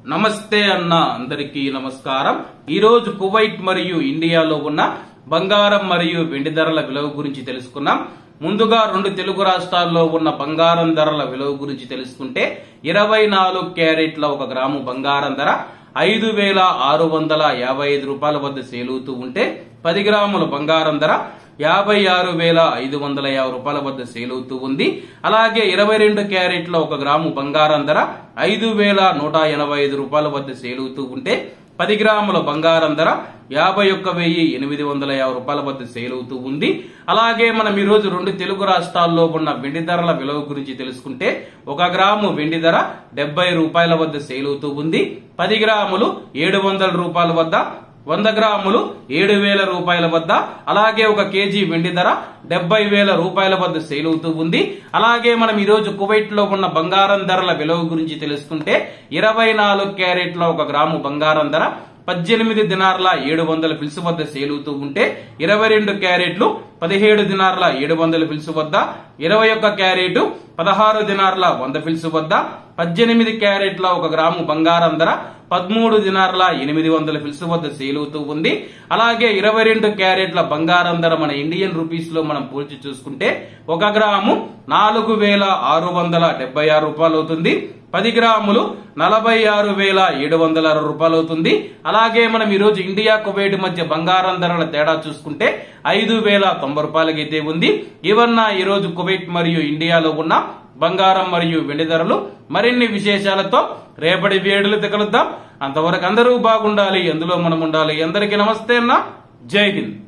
నమస్తే అన్న అందరికీ నమస్కారం ఈ రోజు కువైట్ మరియు ఇండియాలో ఉన్న బంగారం మరియు వెండి ధరల విలువ గురించి తెలుసుకున్నాం ముందుగా రెండు తెలుగు రాష్ట్రాల్లో ఉన్న బంగారం ధరల విలువ గురించి తెలుసుకుంటే ఇరవై నాలుగు క్యారెట్ల ఒక గ్రాము బంగారం ధర ఐదు వేల ఆరు వందల యాభై ఐదు రూపాయల వద్ద సేలుతూ ఉంటే పది గ్రాముల బంగారం ధర యాభై ఆరు వేల ఐదు వందల యాభై రూపాయల వద్ద సేల్ అవుతూ ఉంది అలాగే ఇరవై రెండు క్యారెట్ల ఒక గ్రాము బంగారం ధర ఐదు వేల నూట ఎనభై ఐదు రూపాయల వద్ద సేల్ అవుతూ ఉంటే పది గ్రాముల బంగారం ధర యాభై ఒక్క వెయ్యి ఎనిమిది వందల యాభై రూపాయల వద్ద సేల్ అవుతూ ఉంది అలాగే మనం ఈ రోజు రెండు తెలుగు రాష్ట్రాల్లో ఉన్న వెండి ధరల విలువ గురించి తెలుసుకుంటే ఒక గ్రాము వెండి ధర డెబ్బై రూపాయల వద్ద సేల్ అవుతూ ఉంది పది గ్రాములు ఏడు వందల రూపాయల వద్ద వంద గ్రాములు ఏడు వేల రూపాయల వద్ద అలాగే ఒక కేజీ వెండి ధర డెబ్బై వేల రూపాయల వద్ద సేల్ అవుతూ ఉంది అలాగే మనం ఈ రోజు కువైట్ లో ఉన్న బంగారం ధరల విలువ గురించి తెలుసుకుంటే ఇరవై నాలుగు క్యారెట్ల ఒక గ్రాము బంగారం ధర పద్దెనిమిది దినార్ల ఏడు వందల ఫిల్స్ వద్ద సేల్ అవుతూ ఉంటే ఇరవై రెండు క్యారెట్లు పదిహేడు దినార్ల ఏడు వందల ఫిల్స్ వద్ద ఇరవై ఒక్క క్యారెట్ పదహారు దినార్ల వంద ఫిల్స్ వద్ద పద్దెనిమిది క్యారెట్ల ఒక గ్రాము బంగారం ధర పదమూడు దినార్ల ఎనిమిది వందల ఫిల్స్ వద్ద సేల్ అవుతూ ఉంది అలాగే ఇరవై రెండు క్యారెట్ల బంగారం ధర మన ఇండియన్ రూపీస్ లో మనం పోల్చి చూసుకుంటే ఒక గ్రాము నాలుగు వేల ఆరు వందల డెబ్బై ఆరు రూపాయలు అవుతుంది పది గ్రాములు నలభై ఆరు వేల ఏడు వందల అరవై రూపాయలు అవుతుంది అలాగే మనం ఈ రోజు ఇండియా కువైట్ మధ్య బంగారం ధరల తేడా చూసుకుంటే ఐదు వేల తొంభై రూపాయలకైతే ఉంది ఇవన్న ఈ రోజు కువైట్ మరియు ఇండియాలో ఉన్న బంగారం మరియు వెండి ధరలు మరిన్ని విశేషాలతో రేపటి వేడులు తగలుద్దాం అంతవరకు అందరూ బాగుండాలి ఎందులో మనం ఉండాలి అందరికీ నమస్తే అన్న జై హింద్